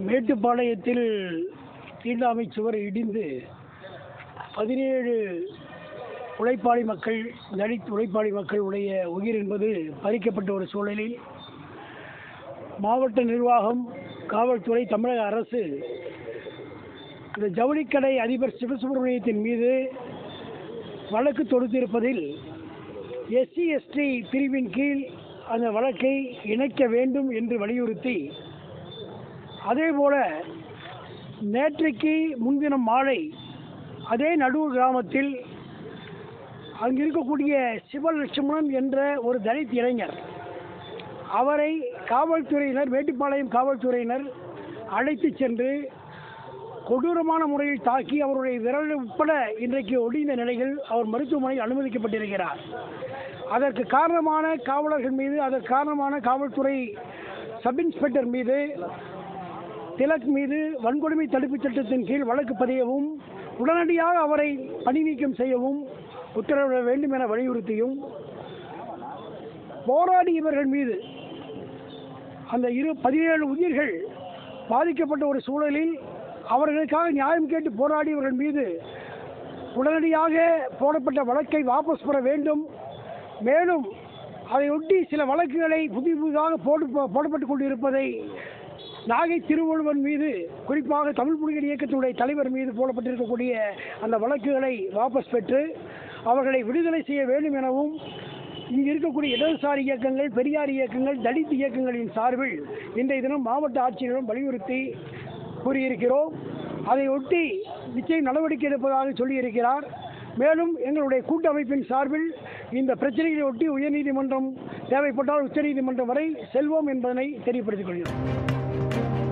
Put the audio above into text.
மேட்டுப்பாளையத்தில் தீண்டாமை சுவர் இடிந்து பதினேழு உழைப்பாளி மக்கள் தலித் உழைப்பாளி மக்களுடைய உயிர் என்பது பறிக்கப்பட்ட ஒரு சூழலில் மாவட்ட நிர்வாகம் காவல்துறை தமிழக அரசு இந்த ஜவுளிக்கடை அதிபர் சிவசுப்பிரமணியத்தின் மீது வழக்கு தொடுத்திருப்பதில் எஸ்சி எஸ்டி பிரிவின் கீழ் அந்த வழக்கை இணைக்க வேண்டும் என்று வலியுறுத்தி அதேபோல நேற்றைக்கு முன்தினம் மாலை அதே நடுவூர் கிராமத்தில் அங்கு இருக்கக்கூடிய சிவலட்சுமணன் என்ற ஒரு தலித் இளைஞர் அவரை காவல்துறையினர் மேட்டுப்பாளையம் காவல்துறையினர் அழைத்து சென்று கொடூரமான முறையில் தாக்கி அவருடைய விரல் உட்பட இன்றைக்கு ஒடிந்த நிலையில் அவர் மருத்துவமனையில் அனுமதிக்கப்பட்டிருக்கிறார் அதற்கு காரணமான காவலர்கள் மீது அதற்கு காரணமான காவல்துறை சப் இன்ஸ்பெக்டர் மீது திலக் மீது வன்கொடுமை தடுப்புச் சட்டத்தின் கீழ் வழக்கு பதியவும் உடனடியாக அவரை பணி நீக்கம் செய்யவும் உத்தரவிட வேண்டும் என வலியுறுத்தியும் போராடியவர்கள் மீது அந்த இரு பதினேழு உயிர்கள் பாதிக்கப்பட்ட ஒரு சூழலில் அவர்களுக்காக நியாயம் கேட்டு போராடியவர்கள் மீது உடனடியாக போடப்பட்ட வழக்கை வாபஸ் பெற வேண்டும் மேலும் அதையொட்டி சில வழக்குகளை புதிய புதிதாக போடு போடப்பட்டுக் கொண்டிருப்பதை நாகை திருவள்ளுவன் மீது குறிப்பாக தமிழ் புலிகள் இயக்கத்தினுடைய தலைவர் மீது போடப்பட்டிருக்கக்கூடிய அந்த வழக்குகளை வாபஸ் பெற்று அவர்களை விடுதலை செய்ய வேண்டும் எனவும் இங்கு இருக்கக்கூடிய இடதுசாரி இயக்கங்கள் பெரியார் இயக்கங்கள் தலித் இயக்கங்களின் சார்பில் இன்றைய தினம் மாவட்ட ஆட்சியரிடம் வலியுறுத்தி கூறியிருக்கிறோம் அதையொட்டி நிச்சயம் நடவடிக்கை எடுப்பதாக சொல்லியிருக்கிறார் மேலும் எங்களுடைய கூட்டமைப்பின் சார்பில் இந்த பிரச்சனைகளை ஒட்டி உயர்நீதிமன்றம் தேவைப்பட்டால் உச்சநீதிமன்றம் வரை செல்வோம் என்பதனை தெரியப்படுத்திக் கொள்கிறோம்